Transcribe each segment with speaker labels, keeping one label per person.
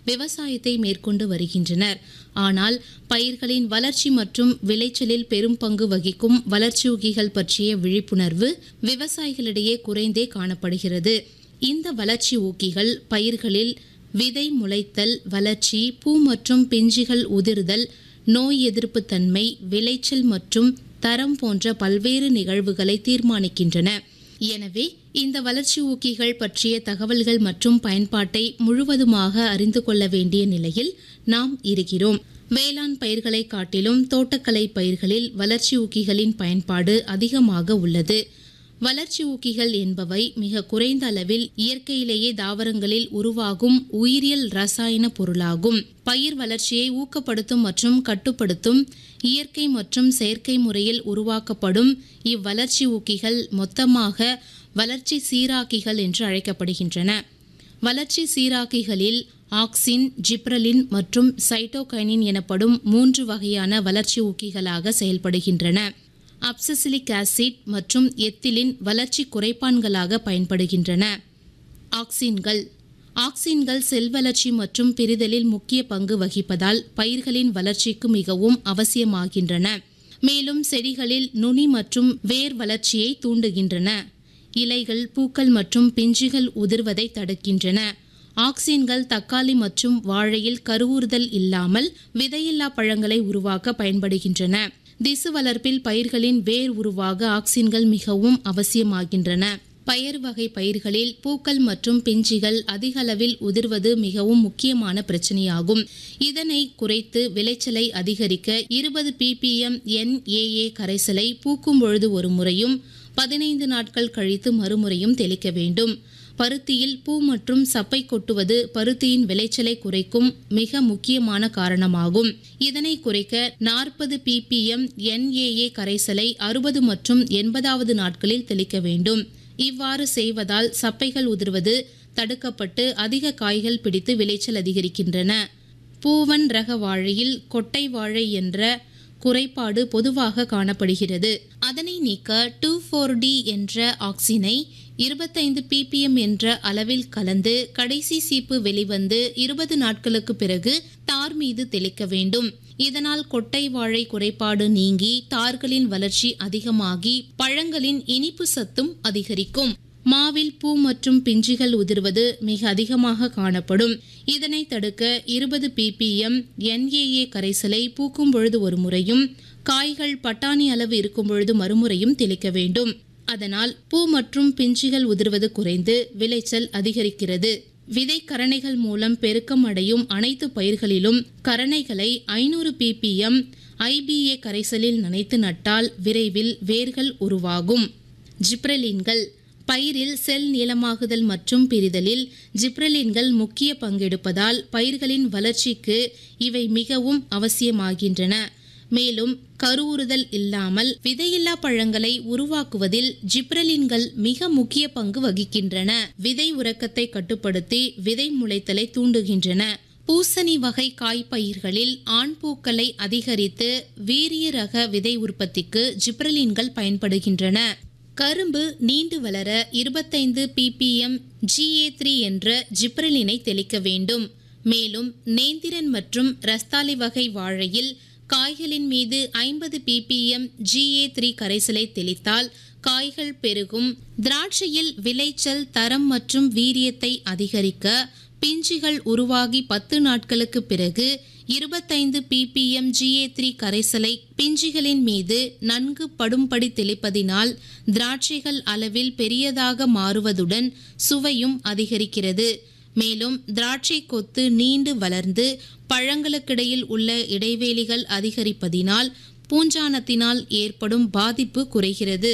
Speaker 1: விவசாயத்தை மேற்கொண்டு வருகின்றனர் ஆனால் பயிர்களின் வளர்ச்சி மற்றும் விளைச்சலில் பெரும் பங்கு வகிக்கும் வளர்ச்சியூக்கிகள் பற்றிய விழிப்புணர்வு விவசாயிகளிடையே குறைந்தே காணப்படுகிறது இந்த வளர்ச்சி ஊக்கிகள் பயிர்களில் விதை முளைத்தல் வளர்ச்சி பூ மற்றும் பிஞ்சுகள் உதிர்தல் நோய் எதிர்ப்பு தன்மை விளைச்சல் மற்றும் தரம் போன்ற பல்வேறு நிகழ்வுகளை தீர்மானிக்கின்றன எனவே இந்த வளர்ச்சி ஊக்கிகள் பற்றிய தகவல்கள் மற்றும் பயன்பாட்டை முழுவதுமாக அறிந்து கொள்ள வேண்டிய நிலையில் நாம் இருக்கிறோம் வேளாண் பயிர்களை காட்டிலும் தோட்டக்கலை பயிர்களில் வளர்ச்சி ஊக்கிகளின் பயன்பாடு அதிகமாக உள்ளது வளர்ச்சி ஊக்கிகள் என்பவை மிக குறைந்த அளவில் இயற்கையிலேயே தாவரங்களில் உருவாகும் உயிரியல் ரசாயன பொருளாகும் பயிர் வளர்ச்சியை ஊக்கப்படுத்தும் மற்றும் கட்டுப்படுத்தும் இயற்கை மற்றும் செயற்கை முறையில் உருவாக்கப்படும் இவ்வளர்ச்சி ஊக்கிகள் மொத்தமாக வளர்ச்சி சீராக்கிகள் என்று அழைக்கப்படுகின்றன வளர்ச்சி சீராக்கிகளில் ஆக்சின் ஜிப்ரலின் மற்றும் சைட்டோகைனின் எனப்படும் மூன்று வகையான வளர்ச்சி ஊக்கிகளாக செயல்படுகின்றன அப்சசிலிக் ஆசிட் மற்றும் எத்திலின் வளர்ச்சி குறைப்பான்களாக பயன்படுகின்றன ஆக்சின்கள் ஆக்சின்கள் செல் வளர்ச்சி மற்றும் பிரிதலில் முக்கிய பங்கு வகிப்பதால் பயிர்களின் வளர்ச்சிக்கு மிகவும் அவசியமாகின்றன மேலும் செடிகளில் நுனி மற்றும் வேர் வளர்ச்சியை தூண்டுகின்றன இலைகள் பூக்கள் மற்றும் பிஞ்சுகள் உதிர்வதை தடுக்கின்றன ஆக்சின்கள் தக்காளி மற்றும் வாழையில் கருவுறுதல் இல்லாமல் விதையில்லா பழங்களை உருவாக்க பயன்படுகின்றன திசு வளர்ப்பில் பயிர்களின் வேர் உருவாக ஆக்சின்கள் மிகவும் அவசியமாகின்றன பயறு வகை பயிர்களில் பூக்கள் மற்றும் பிஞ்சுகள் அதிக அளவில் உதிர்வது மிகவும் முக்கியமான பிரச்சனையாகும் இதனை குறைத்து விளைச்சலை அதிகரிக்க இருபது பிபிஎம் என்ஏஏ கரைசலை பூக்கும் பொழுது ஒரு முறையும் பதினைந்து நாட்கள் கழித்து மறுமுறையும் தெளிக்க வேண்டும் பருத்தியில் பூ மற்றும் சப்பை கொட்டுவது பருத்தியின் விளைச்சலை குறைக்கும் மிக முக்கியமான காரணமாகும் இதனை குறைக்க நாற்பது பிபிஎம் என்ஏஏ கரைசலை அறுபது மற்றும் எண்பதாவது நாட்களில் தெளிக்க வேண்டும் இவ்வாறு செய்வதால் சப்பைகள் உதிர்வது தடுக்கப்பட்டு அதிக காய்கள் பிடித்து விளைச்சல் அதிகரிக்கின்றன பூவன் ரக வாழையில் கொட்டை வாழை என்ற குறைபாடு பொதுவாக காணப்படுகிறது அதனை நீக்க டூ ஃபோர் டி என்ற ஆக்சினை இருபத்தைந்து பிபிஎம் என்ற அளவில் கலந்து கடைசி சீப்பு வெளிவந்து இருபது நாட்களுக்கு பிறகு தார் மீது தெளிக்க வேண்டும் இதனால் கொட்டை வாழை குறைபாடு நீங்கி தார்களின் வளர்ச்சி அதிகமாகி பழங்களின் இனிப்பு சத்தும் அதிகரிக்கும் மாவில் பூ மற்றும் பிஞ்சுகள் உதிர்வது மிக அதிகமாக காணப்படும் இதனை தடுக்க இருபது பிபிஎம் என்ஏஏ கரைசலை பூக்கும் பொழுது ஒரு முறையும் காய்கள் பட்டாணி அளவு இருக்கும் பொழுது மறுமுறையும் தெளிக்க வேண்டும் அதனால் பூ மற்றும் பிஞ்சுகள் உதிர்வது குறைந்து விளைச்சல் அதிகரிக்கிறது விதை கரணைகள் மூலம் பெருக்கம் அடையும் அனைத்து பயிர்களிலும் கரணைகளை ஐநூறு பிபிஎம் ஐபிஏ கரைசலில் நனைத்து நட்டால் விரைவில் வேர்கள் உருவாகும் ஜிப்ரலின்கள் பயிரில் செல் நீளமாகுதல் மற்றும் பிரிதலில் ஜிப்ரலின்கள் முக்கிய பங்கெடுப்பதால் பயிர்களின் வளர்ச்சிக்கு இவை மிகவும் அவசியமாகின்றன மேலும் கருவுறுதல் இல்லாமல் விதையில்லா பழங்களை உருவாக்குவதில் ஜிப்ரலின்கள் மிக முக்கிய பங்கு வகிக்கின்றன விதை உறக்கத்தை கட்டுப்படுத்தி விதை முளைத்தலை தூண்டுகின்றன பூசணி வகை காய்ப்பயிர்களில் ஆண் பூக்களை அதிகரித்து வீரிய ரக விதை உற்பத்திக்கு ஜிப்ரலின்கள் பயன்படுகின்றன கரும்பு நீண்டு வளர இருபத்தைந்து பிபிஎம் ஜிஏ த்ரீ என்ற ஜிப்ரலினை தெளிக்க வேண்டும் மேலும் நேந்திரன் மற்றும் ரஸ்தாலி வகை வாழையில் காய்களின் மீது ஐம்பது பிபிஎம் ஜிஏ த்ரீ கரைசலை தெளித்தால் காய்கள் பெருகும் திராட்சையில் விளைச்சல் தரம் மற்றும் வீரியத்தை அதிகரிக்க பிஞ்சுகள் உருவாகி பத்து நாட்களுக்கு பிறகு இருபத்தைந்து பிபிஎம் ஜிஏ த்ரீ கரைசலை பிஞ்சுகளின் மீது நன்கு படும்படி தெளிப்பதினால் திராட்சைகள் அளவில் பெரியதாக மாறுவதுடன் சுவையும் அதிகரிக்கிறது மேலும் திராட்சை கொத்து நீண்டு வளர்ந்து பழங்களுக்கிடையில் உள்ள இடைவேளிகள் அதிகரிப்பதினால் பூஞ்சானத்தினால் ஏற்படும் பாதிப்பு குறைகிறது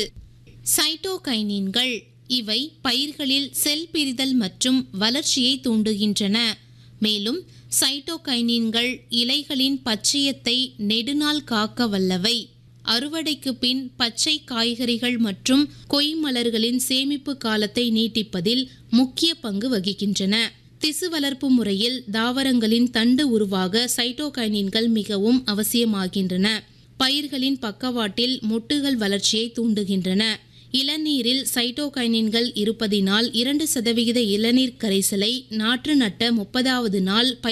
Speaker 1: சைட்டோகைனின்கள் இவை பயிர்களில் செல் பிரிதல் மற்றும் வளர்ச்சியை தூண்டுகின்றன மேலும் சைட்டோகைனின்கள் இலைகளின் பச்சையத்தை நெடுநாள் காக்க வல்லவை அறுவடைக்கு பின் பச்சை காய்கறிகள் மற்றும் கொய்மலர்களின் சேமிப்பு காலத்தை நீட்டிப்பதில் முக்கிய பங்கு வகிக்கின்றன திசு வளர்ப்பு முறையில் தாவரங்களின் தண்டு உருவாக சைட்டோகைனின்கள் மிகவும் அவசியமாகின்றன பயிர்களின் பக்கவாட்டில் மொட்டுகள் வளர்ச்சியை தூண்டுகின்றன இளநீரில் சைட்டோகைனின்கள் இருப்பதினால் இரண்டு சதவிகித இளநீர் கரைசலை நாற்று நட்ட முப்பதாவது நாள்